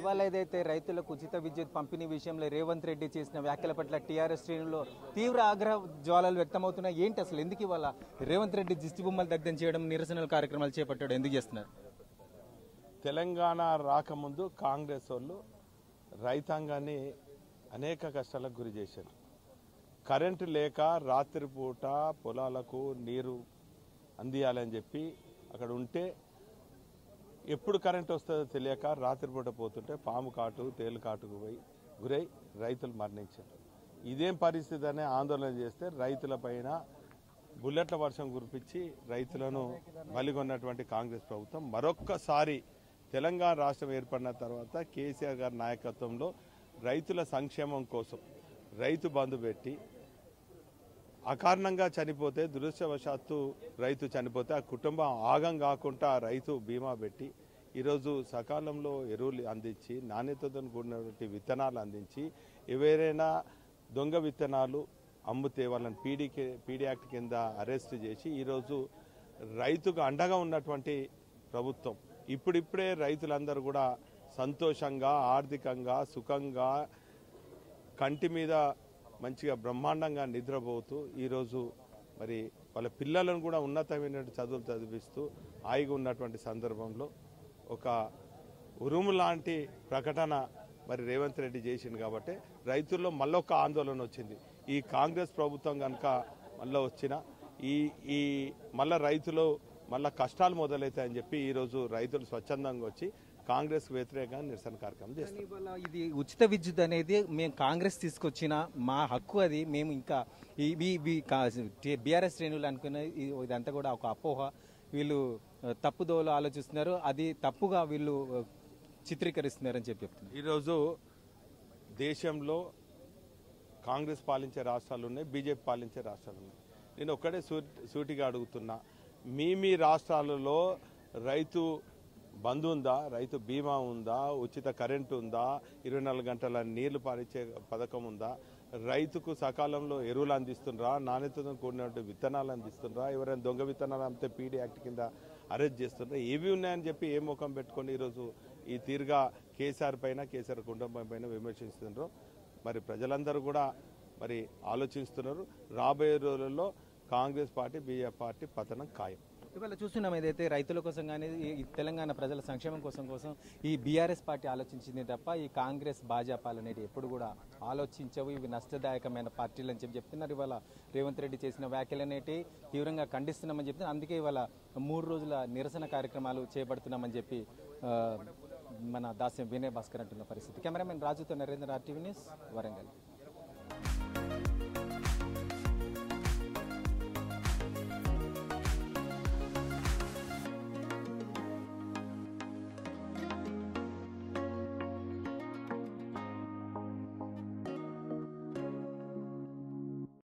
ఇవాళ ఏదైతే రైతులకు ఉచిత విద్యుత్ పంపిణీ విషయంలో రేవంత్ రెడ్డి చేసిన వ్యాఖ్యల పట్ల టీఆర్ఎస్ శ్రేణుల్లో తీవ్ర ఆగ్రహ జ్వాలలు వ్యక్తమవుతున్నాయి ఏంటి అసలు ఎందుకు ఇవాళ రేవంత్ రెడ్డి దిష్టి బొమ్మలు దగ్ధం చేయడం నిరసనల కార్యక్రమాలు చేపట్టాడు ఎందుకు చేస్తున్నారు తెలంగాణ రాకముందు కాంగ్రెస్ వాళ్ళు రైతాంగాన్ని అనేక కష్టాలకు గురి చేశారు కరెంటు లేక రాత్రిపూట పొలాలకు నీరు అందియాలని చెప్పి అక్కడ ఉంటే ఎప్పుడు కరెంట్ వస్తుందో తెలియక రాత్రిపూట పోతుంటే పాము కాటు తేలు కాటుకు పోయి గురై రైతులు మరణించారు ఇదేం పరిస్థితి అనే ఆందోళన చేస్తే రైతుల పైన బుల్లెట్ల వర్షం కురిపించి రైతులను బలిగొన్నటువంటి కాంగ్రెస్ ప్రభుత్వం మరొక్కసారి తెలంగాణ రాష్ట్రం ఏర్పడిన తర్వాత కేసీఆర్ గారి నాయకత్వంలో రైతుల సంక్షేమం కోసం రైతు బంధు పెట్టి అకారణంగా చనిపోతే దురదృష్టవశాత్తు రైతు చనిపోతే ఆ కుటుంబం ఆగం కాకుండా ఆ రైతు బీమా పెట్టి ఈరోజు సకాలంలో ఎరువులు అందించి నాణ్యతతో కూడినటువంటి విత్తనాలు అందించి ఎవరైనా దొంగ విత్తనాలు అమ్ముతే వాళ్ళని పీడీ పీడీ యాక్ట్ కింద అరెస్ట్ చేసి ఈరోజు రైతుకు అండగా ఉన్నటువంటి ప్రభుత్వం ఇప్పుడిప్పుడే రైతులందరూ కూడా సంతోషంగా ఆర్థికంగా సుఖంగా కంటి మీద మంచిగా బ్రహ్మాండంగా నిద్రపోతూ ఈరోజు మరి వాళ్ళ పిల్లలను కూడా ఉన్నతమైన చదువులు చదివిస్తూ హాయిగా ఉన్నటువంటి సందర్భంలో ఒక ఉరుము లాంటి ప్రకటన మరి రేవంత్ రెడ్డి చేసింది కాబట్టి రైతుల్లో మళ్ళొక ఆందోళన వచ్చింది ఈ కాంగ్రెస్ ప్రభుత్వం కనుక మళ్ళీ వచ్చిన ఈ ఈ మళ్ళా రైతులు మళ్ళా కష్టాలు మొదలవుతాయని చెప్పి ఈరోజు రైతులు స్వచ్ఛందంగా వచ్చి కాంగ్రెస్ వ్యతిరేకంగా నిరసన కార్యక్రమం చేస్తారు కానీ ఇవాళ ఇది ఉచిత విద్యుత్ అనేది మేము కాంగ్రెస్ తీసుకొచ్చిన మా హక్కు అది మేము ఇంకా బీఆర్ఎస్ శ్రేణులు అనుకున్న ఈ- ఇదంతా కూడా ఒక అపోహ వీళ్ళు ఆ, తప్పుదోవలో ఆలోచిస్తున్నారు అది తప్పుగా వీళ్ళు ఆ, చిత్రీకరిస్తున్నారని చెప్పి చెప్తున్నారు ఈరోజు దేశంలో కాంగ్రెస్ పాలించే రాష్ట్రాలు ఉన్నాయి బీజేపీ పాలించే రాష్ట్రాలు ఉన్నాయి నేను ఒక్కడే సూ- సూటిగా అడుగుతున్నా మీ మీ రాష్ట్రాలలో రైతు బంధు ఉందా రైతు బీమా ఉందా ఉచిత కరెంటు ఉందా ఇరవై నాలుగు గంటల నీళ్లు పారించే పథకం ఉందా రైతుకు సకాలంలో ఎరువులు అందిస్తుండ్రా నాణ్యతతో కూడినటువంటి విత్తనాలు అందిస్తుండ్రా ఎవరైనా దొంగ విత్తనాలు అమ్మితే పీడీ యాక్ట్ కింద అరెస్ట్ చేస్తుండ్రా ఏవి ఉన్నాయని చెప్పి ఏ ముఖం పెట్టుకొని ఈరోజు ఈ తీరుగా కేసీఆర్ పైన కేసీఆర్ కుటుంబం పైన విమర్శిస్తుండ్రో మరి ప్రజలందరూ కూడా మరి ఆలోచిస్తున్నారు రాబోయే రోజుల్లో కాంగ్రెస్ పార్టీ బీజేపీ పార్టీ పతనం ఖాయం ఇవాళ చూస్తున్నాం ఏదైతే రైతుల కోసం కానీ ఈ ఈ తెలంగాణ ప్రజల సంక్షేమం కోసం కోసం ఈ బీఆర్ఎస్ పార్టీ ఆలోచించింది తప్ప ఈ కాంగ్రెస్ భాజపాలు అనేవి ఎప్పుడు కూడా ఆలోచించవు ఇవి నష్టదాయకమైన పార్టీలు అని చెప్పి చెప్తున్నారు ఇవాళ రేవంత్ రెడ్డి చేసిన వ్యాఖ్యలు అనేటి తీవ్రంగా ఖండిస్తున్నామని చెప్తున్నారు అందుకే ఇవాళ మూడు రోజుల నిరసన కార్యక్రమాలు చేపడుతున్నామని చెప్పి ఆ, మన దాస్యం వినయ్ భాస్కర్ అంటున్న పరిస్థితి కెమెరామెన్ రాజుతో నరేంద్ర ఆర్టీవీ న్యూస్ వరంగల్